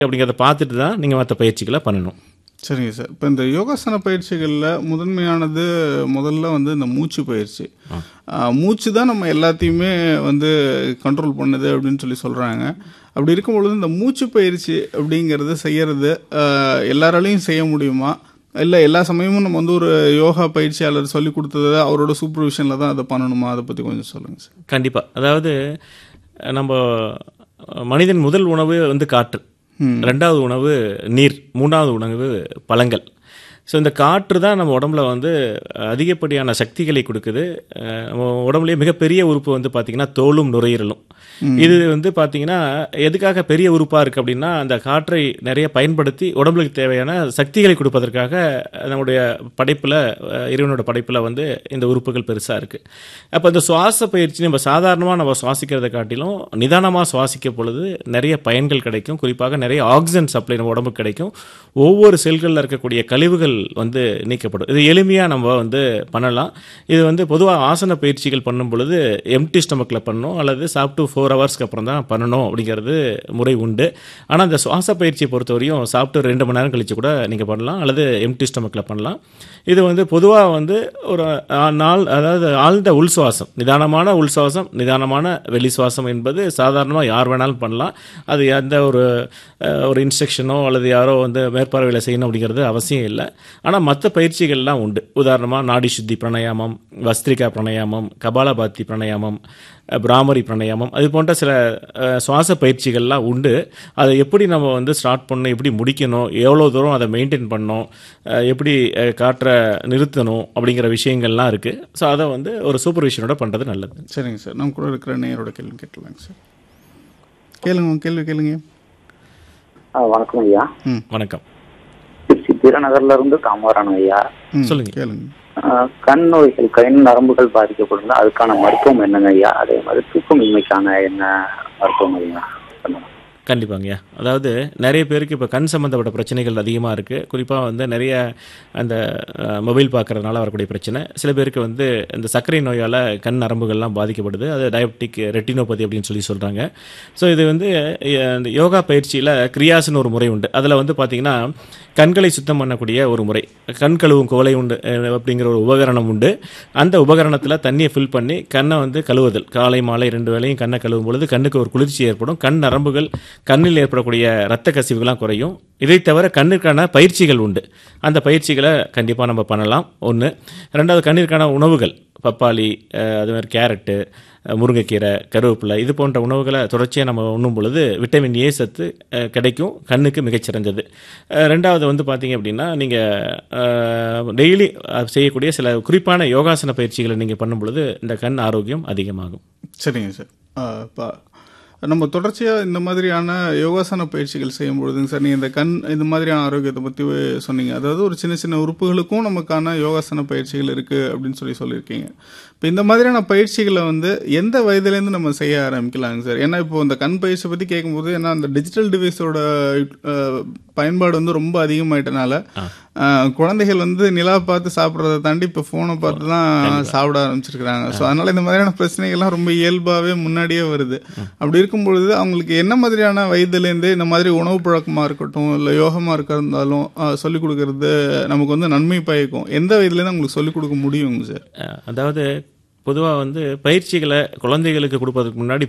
அப்படிங்கிறத பார்த்துட்டு தான் நீங்கள் மற்ற பயிற்சிகளை பண்ணணும் சரிங்க சார் இப்போ இந்த யோகாசன பயிற்சிகளில் முதன்மையானது முதல்ல வந்து இந்த மூச்சு பயிற்சி ஆஹ் மூச்சு தான் நம்ம எல்லாத்தையுமே வந்து கண்ட்ரோல் பண்ணுது அப்படின்னு சொல்லி சொல்கிறாங்க அப்படி இருக்கும் பொழுது இந்த மூச்சு பயிற்சி அப்படிங்கிறது செய்யறது ஆஹ் எல்லாராலையும் செய்ய முடியுமா இல்லை எல்லா சமயமும் நம்ம வந்து ஒரு யோகா பயிற்சியாளர் சொல்லி கொடுத்ததை அவரோட சூப்பர்விஷனில் தான் அதை பண்ணணுமா அதை பற்றி கொஞ்சம் சொல்லுங்கள் சார் கண்டிப்பாக அதாவது நம்ம மனிதன் முதல் உணவு வந்து காற்று ரெண்டாவது உணவு நீர் மூணாவது உணவு பழங்கள் ஸோ இந்த காற்று தான் நம்ம உடம்புல வந்து அதிகப்படியான சக்திகளை கொடுக்குது அஹ் நம்ம உடம்புலேயே மிகப்பெரிய உறுப்பு வந்து பார்த்திங்கன்னா தோலும் நுரையீரலும் இது வந்து பார்த்திங்கன்னா எதுக்காக பெரிய உறுப்பாக இருக்குது அப்படின்னா அந்த காற்றை நிறைய பயன்படுத்தி உடம்புக்கு தேவையான சக்திகளை கொடுப்பதற்காக நம்முடைய படைப்பில் இறைவனோட படைப்பில் வந்து இந்த உறுப்புகள் பெருசாக இருக்குது அப்போ இந்த சுவாச பயிற்சி நம்ம சாதாரணமாக நம்ம சுவாசிக்கிறத காட்டிலும் நிதானமாக சுவாசிக்க பொழுது நிறைய பயன்கள் கிடைக்கும் குறிப்பாக நிறைய ஆக்சிஜன் சப்ளை நம்ம உடம்புக்கு கிடைக்கும் ஒவ்வொரு செல்களில் இருக்கக்கூடிய கழிவுகள் வந்து நீக்கப்படும் இது எளிமையாக நம்ம வந்து பண்ணலாம் இது வந்து பொதுவாக ஆசன பயிற்சிகள் பண்ணும் பொழுது எம்டி ஸ்டமக்கில் பண்ணணும் அல்லது சாப்பிட்டு ஃபோர் ஹவர்ஸ்க்கு அப்புறம் தான் பண்ணணும் அப்படிங்கிறது முறை உண்டு ஆனால் இந்த சுவாச பயிற்சியை பொறுத்தவரையும் சாப்பிட்டு ரெண்டு மணி நேரம் கழிச்சு கூட நீங்கள் பண்ணலாம் அல்லது எம்டி ஸ்டமக்கில் பண்ணலாம் இது வந்து பொதுவாக வந்து ஒரு ஆ, நாள் அதாவது ஆழ்ந்த உள் சுவாசம் நிதானமான உள் சுவாசம் நிதானமான வெளி சுவாசம் என்பது சாதாரணமாக யார் வேணாலும் பண்ணலாம் அது எந்த ஒரு அஹ், ஒரு இன்ஸ்ட்ரக்ஷனோ அல்லது யாரோ வந்து மேற்பார்வையில் செய்யணும் அப்படிங்கிறது அவசியம் இல்லை ஆனால் மற்ற பயிற்சிகள்லாம் உண்டு உதாரணமாக நாடி சுத்தி பிராணாயாமம் வஸ்திரிகா பிராணாயாமம் கபாலபாத்தி பிராணாயாமம் அஹ், பிராமரி பிராணாயாமம் அது போன்ற சில அஹ், சுவாச பயிற்சிகள்லாம் உண்டு அதை எப்படி நம்ம வந்து ஸ்டார்ட் பண்ணணும் எப்படி முடிக்கணும் எவ்வளோ தூரம் அதை மெயின்டைன் பண்ணணும் அஹ், எப்படி அஹ், காற்றை நிறுத்தணும் அப்படிங்கிற விஷயங்கள்லாம் இருக்குது ஸோ அதை வந்து ஒரு சூப்பர்விஷனோட பண்ணுறது நல்லது சரிங்க சார் நம்ம கூட இருக்கிற நேயரோட கேள்வி கேட்டலாங்க சார் கேளுங்க உங்க கேள்வி கேளுங்க ஆ, வணக்கம் ஐயா ம் வணக்கம் திருச்சி திருநகர்ல இருந்து காமரான் ஐயா ம் சொல்லுங்க. கேளுங்க ஆ, கண் நோய்கள் கண் நரம்புகள் பாதிக்கப்படுது அதுக்கான மருத்துவம் என்னங்க ஐயா அதே மாதிரி தூக்கமின்மைக்கான என்ன மருத்துவம் ஐயா சொல்லுங்க. கண்டிப்பாங்கய்யா அதாவது நிறைய பேருக்கு இப்போ கண் சம்மந்தப்பட்ட பிரச்சனைகள் அதிகமாக இருக்குது குறிப்பாக வந்து நிறைய அந்த அஹ், மொபைல் பார்க்கறதுனால வரக்கூடிய பிரச்சனை சில பேருக்கு வந்து இந்த சர்க்கரை நோயால் கண் நரம்புகள்லாம் பாதிக்கப்படுது அது டயபெட்டிக் ரெட்டினோபதி அப்படின்னு சொல்லி சொல்கிறாங்க ஸோ இது வந்து அஹ், இந்த யோகா பயிற்சியில் கிரியாஸ்னு ஒரு முறை உண்டு அதில் வந்து பார்த்திங்கன்னா கண்களை சுத்தம் பண்ணக்கூடிய ஒரு முறை கண் கழுவும் குவளை உண்டு அஹ், அப்படிங்கிற ஒரு உபகரணம் உண்டு அந்த உபகரணத்தில் தண்ணியை ஃபில் பண்ணி கண்ணை வந்து கழுவுதல் காலை மாலை ரெண்டு வேளையும் கண்ணை கழுவும் பொழுது கண்ணுக்கு ஒரு குளிர்ச்சி ஏற்படும் கண் நரம்புகள் கண்ணில் ஏற்படக்கூடிய இரத்த கசிவுகள்லாம் குறையும் இதை தவிர கண்ணிற்கான பயிற்சிகள் உண்டு அந்த பயிற்சிகளை கண்டிப்பாக நம்ம பண்ணலாம் ஒன்று ரெண்டாவது கண்ணிற்கான உணவுகள் பப்பாளி அஹ், அது மாதிரி கேரட்டு அஹ், முருங்கைக்கீரை கருவேப்பிலை இது போன்ற உணவுகளை தொடர்ச்சியாக நம்ம உண்ணும் பொழுது விட்டமின் ஏ சத்து அஹ், கிடைக்கும் கண்ணுக்கு மிகச்சிறந்தது அஹ், ரெண்டாவது வந்து பார்த்தீங்க அப்படின்னா நீங்கள் டெய்லி செய்யக்கூடிய சில குறிப்பான யோகாசன பயிற்சிகளை நீங்கள் பண்ணும் பொழுது இந்த கண் ஆரோக்கியம் அதிகமாகும் சரிங்க சார் இப்போ நம்ம தொடர்ச்சியாக இந்த மாதிரியான யோகாசன பயிற்சிகள் செய்யும் பொழுதுங்க சார் நீங்கள் இந்த கண் இந்த மாதிரியான ஆரோக்கியத்தை பற்றி சொன்னீங்க அதாவது ஒரு சின்ன சின்ன உறுப்புகளுக்கும் நமக்கான யோகாசன பயிற்சிகள் இருக்குது அப்படின்னு சொல்லி சொல்லியிருக்கீங்க இப்போ இந்த மாதிரியான பயிற்சிகளை வந்து எந்த வயதுலேருந்து நம்ம செய்ய ஆரம்பிக்கலாங்க சார் ஏன்னா இப்போ இந்த கண் பயிற்சி பற்றி கேட்கும்போது ஏன்னா அந்த டிஜிட்டல் டிவைஸோட பயன்பாடு வந்து ரொம்ப அதிகமாயிட்டனால அஹ், குழந்தைகள் வந்து நிலா பார்த்து சாப்பிட்றத தாண்டி இப்போ ஃபோனை பார்த்து தான் சாப்பிட ஆரம்பிச்சிருக்கிறாங்க ஸோ அதனால இந்த மாதிரியான பிரச்சனைகள்லாம் ரொம்ப இயல்பாகவே முன்னாடியே வருது அப்படி இருக்கும் பொழுது அவங்களுக்கு என்ன மாதிரியான வயதுலேருந்தே இந்த மாதிரி உணவு பழக்கமாக இருக்கட்டும் இல்லை யோகமாக இருக்கிறதாலும் சொல்லிக் கொடுக்கறது நமக்கு வந்து நன்மை பயக்கும் எந்த வயதுலேருந்து அவங்களுக்கு சொல்லிக் கொடுக்க முடியுங்க சார் அஹ், அதாவது பொதுவாக வந்து பயிற்சிகளை குழந்தைகளுக்கு கொடுப்பதற்கு முன்னாடி